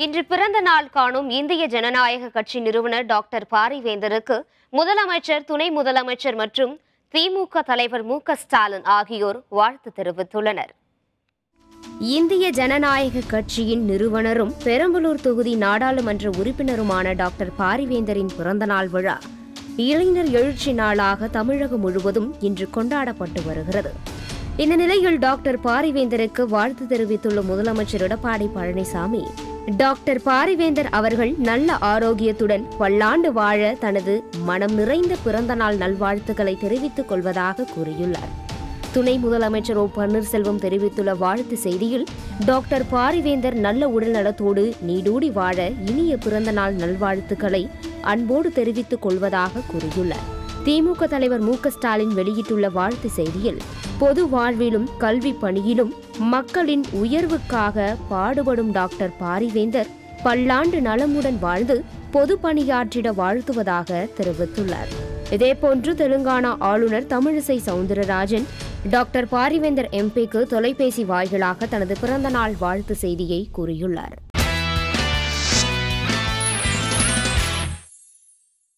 இன்று பிறந்த நாள் காணும் இந்திய ஜனநாயக கட்சி நிறுவனர் டாக்டர் பாரிவேந்தருக்கு முதலமைச்சர் துணை முதலமைச்சர் மற்றும் திமுக தலைவர் மு க ஸ்டாலின் ஆகியோர் வாழ்த்து தெரிவித்துள்ளனர் இந்திய ஜனநாயக கட்சியின் நிறுவனரும் பெரம்பலூர் தொகுதி நாடாளுமன்ற உறுப்பினருமான டாக்டர் பாரிவேந்தரின் பிறந்தநாள் விழா இளைஞர் எழுச்சி நாளாக தமிழகம் முழுவதும் இன்று கொண்டாடப்பட்டு வருகிறது இந்த நிலையில் டாக்டர் பாரிவேந்தருக்கு வாழ்த்து தெரிவித்துள்ள முதலமைச்சர் எடப்பாடி பழனிசாமி டாக்டர் பாரிவேந்தர் அவர்கள் நல்ல ஆரோக்கியத்துடன் பல்லாண்டு வாழ தனது மனம் நிறைந்த பிறந்தநாள் நல்வாழ்த்துக்களை தெரிவித்துக் கொள்வதாக கூறியுள்ளார் துணை முதலமைச்சர் ஓ பன்னீர்செல்வம் தெரிவித்துள்ள வாழ்த்து செய்தியில் டாக்டர் பாரிவேந்தர் நல்ல உடல்நலத்தோடு நீடூடி வாழ இனிய பிறந்தநாள் நல்வாழ்த்துக்களை அன்போடு தெரிவித்துக் கொள்வதாக கூறியுள்ளார் திமுக தலைவர் மு க ஸ்டாலின் வெளியிட்டுள்ள வாழ்த்து செய்தியில் பொது வாழ்விலும் கல்வி பணியிலும் மக்களின் உயர்வுக்காக பாடுபடும் டாக்டர் பாரிவேந்தர் பல்லாண்டு நலமுடன் வாழ்ந்து பொது பணியாற்றிட வாழ்த்துவதாக தெரிவித்துள்ளார் இதேபோன்று தெலுங்கானா ஆளுநர் தமிழிசை சவுந்தரராஜன் டாக்டர் பாரிவேந்தர் எம்பிக்கு தொலைபேசி வாயிலாக தனது பிறந்தநாள் வாழ்த்து செய்தியை கூறியுள்ளார்